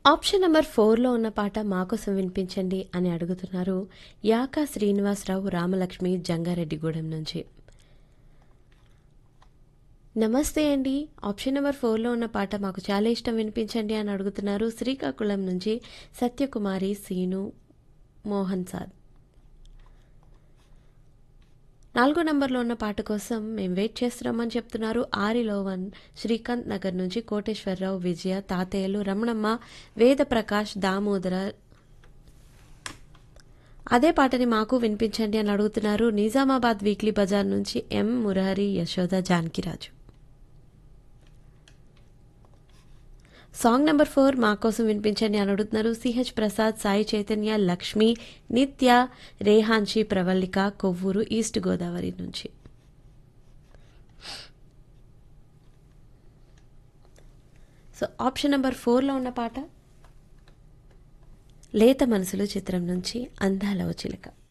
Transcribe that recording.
option number ఫోర్లో ఉన్న పాట మాకోసం వినిపించండి అని అడుగుతున్నారు యాకా శ్రీనివాసరావు రామలక్ష్మి జంగారెడ్డిగూడెం నుంచి నమస్తే అండి ఆప్షన్ నెంబర్ ఫోర్లో ఉన్న పాట మాకు చాలా ఇష్టం వినిపించండి అని అడుగుతున్నారు శ్రీకాకుళం నుంచి సత్యకుమారి సీను మోహన్ సాద్ నాలుగో నంబర్లో ఉన్న పాట కోసం మేము వెయిట్ చేస్తున్నామని చెప్తున్నారు ఆరిలోవన్ శ్రీకాంత్ నగర్ నుంచి కోటేశ్వరరావు విజయ తాతయ్యలు రమణమ్మ వేద ప్రకాష్ దామోదర అదే పాటని మాకు వినిపించండి అని అడుగుతున్నారు నిజామాబాద్ వీక్లీ బజార్ నుంచి M Murahari Yashoda Janakiraju song number four మా కోసం వినిపించండి అని అడుగుతున్నారు సిహెచ్ ప్రసాద్ సాయి చైతన్య లక్ష్మి నిత్య రేహాన్షి ప్రవల్లిక కొవ్వూరు ఈస్ట్ గోదావరి నుంచి సో ఆప్షన్ నెంబర్ ఫోర్లో ఉన్న పాట లేత మనసులు చిత్రం నుంచి అందాల చిలక